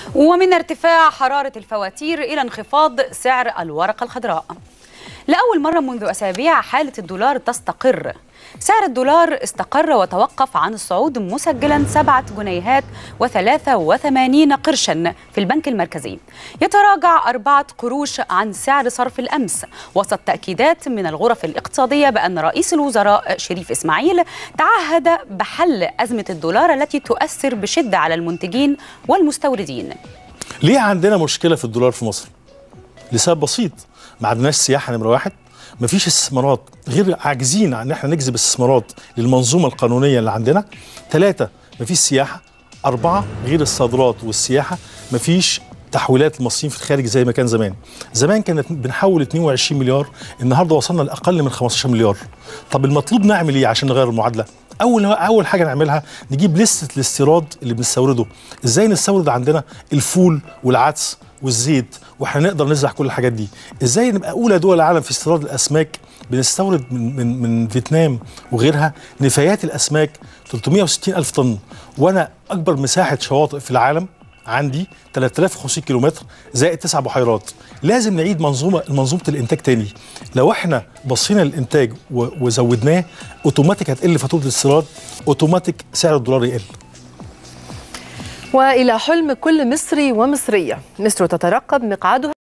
ومن ارتفاع حرارة الفواتير إلى انخفاض سعر الورقة الخضراء لأول مرة منذ أسابيع حالة الدولار تستقر سعر الدولار استقر وتوقف عن الصعود مسجلا سبعة جنيهات وثلاثة وثمانين قرشا في البنك المركزي يتراجع أربعة قروش عن سعر صرف الأمس وسط تأكيدات من الغرف الاقتصادية بأن رئيس الوزراء شريف إسماعيل تعهد بحل أزمة الدولار التي تؤثر بشدة على المنتجين والمستوردين ليه عندنا مشكله في الدولار في مصر؟ لسبب بسيط ما عندناش سياحه نمره واحد مفيش استثمارات غير عاجزين عن ان احنا نجذب استثمارات للمنظومه القانونيه اللي عندنا ثلاثه مفيش سياحه اربعه غير الصادرات والسياحه مفيش تحويلات المصريين في الخارج زي ما كان زمان زمان كانت بنحول 22 مليار النهارده وصلنا لاقل من 15 مليار طب المطلوب نعمل ايه عشان نغير المعادله اول اول حاجه نعملها نجيب لسته الاستيراد اللي بنستورده ازاي نستورد عندنا الفول والعدس والزيت واحنا نقدر نزرع كل الحاجات دي ازاي نبقى اولى دول العالم في استيراد الاسماك بنستورد من من من فيتنام وغيرها نفايات الاسماك 360 الف طن وانا اكبر مساحه شواطئ في العالم عندي 3500 كيلومتر زائد تسع بحيرات لازم نعيد منظومه منظومه الانتاج تاني لو احنا بصينا للانتاج و- وزودناه اوتوماتيك هتقل فاتوره الاستيراد اوتوماتيك سعر الدولار يقل والى حلم كل مصري ومصريه مصر تترقب مقعدها